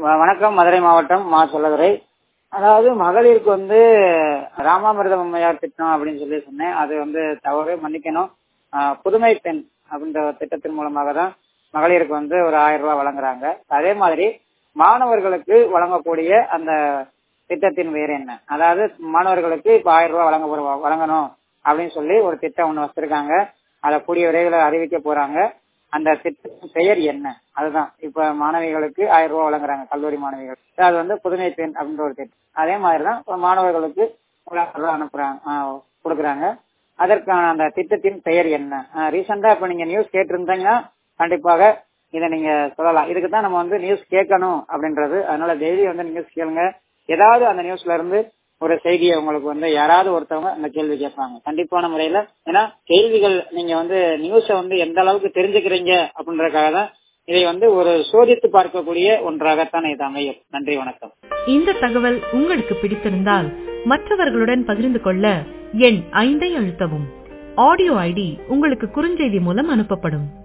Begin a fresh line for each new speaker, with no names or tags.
வ- வணக்கம் மதுரை மாவட்டம் மா சொல்லதுரை அதாவது மகளிருக்கு வந்து ராமாமிர்தம் அம்மையார் திட்டம் அப்படின்னு சொல்லி சொன்னேன் அது வந்து தவறு மன்னிக்கணும் ஆஹ் புதுமை பெண் அப்படின்ற ஒரு திட்டத்தின் மூலமாக தான் மகளிருக்கு வந்து ஒரு ஆயிரம் ரூபாய் வழங்குறாங்க அதே மாதிரி மாணவர்களுக்கு வழங்கக்கூடிய அந்த திட்டத்தின் வேறு என்ன அதாவது மாணவர்களுக்கு இப்ப ஆயிரம் ரூபாய் வழங்க போற- வழங்கணும் அப்படின்னு சொல்லி ஒரு திட்டம் ஒண்ணு வச்சிருக்காங்க அதை கூடிய விரைவில் அறிவிக்க போறாங்க அந்த திட்டத்தின் பெயர் என்ன அதுதான் இப்ப மாணவிகளுக்கு ஆயிரம் ரூபாய் வழங்குறாங்க கல்லூரி மாணவிகள் அது வந்து புதுமை பெண் அப்படின்ற ஒரு திட்டம் அதே மாதிரிதான் இப்ப மாணவர்களுக்கு ஒரு ஆயிரம் ரூபாய் அனுப்புறாங்க ஆஹ் கொடுக்குறாங்க அதற்கான அந்த திட்டத்தின் பெயர் என்ன ரீசெண்டா இப்ப நீங்க நியூஸ் கேட்டிருந்தீங்கன்னா கண்டிப்பாக இதை நீங்க சொல்லலாம் இதுக்கு தான் நம்ம வந்து நியூஸ் கேட்கணும் அப்படின்றது அதனால டெய்லி வந்து நியூஸ் கேளுங்க ஏதாவது அந்த நியூஸ்ல இருந்து ஒரு செய்தியை உங்களுக்கு வந்து யாராவது ஒருத்தவங்க அந்த கேள்வி கேட்பாங்க கண்டிப்பான முறையில ஏன்னா கேள்விகள் நீங்க வந்து நியூஸை வந்து எந்த அளவுக்கு தெரிஞ்சுக்கிறீங்க அப்படின்றதுக்காக தான் இதை வந்து ஒரு சோதித்து பார்க்கக்கூடிய ஒன்றாகத்தான் இது அமையும் நன்றி வணக்கம்
இந்த தகவல் உங்களுக்கு பிடித்திருந்தால் மற்றவர்களுடன் பகிர்ந்து கொள்ள எண் ஐந்தை அழுத்தவும் ஆடியோ ஐடி உங்களுக்கு குறுஞ்செய்தி மூலம் அனுப்பப்படும்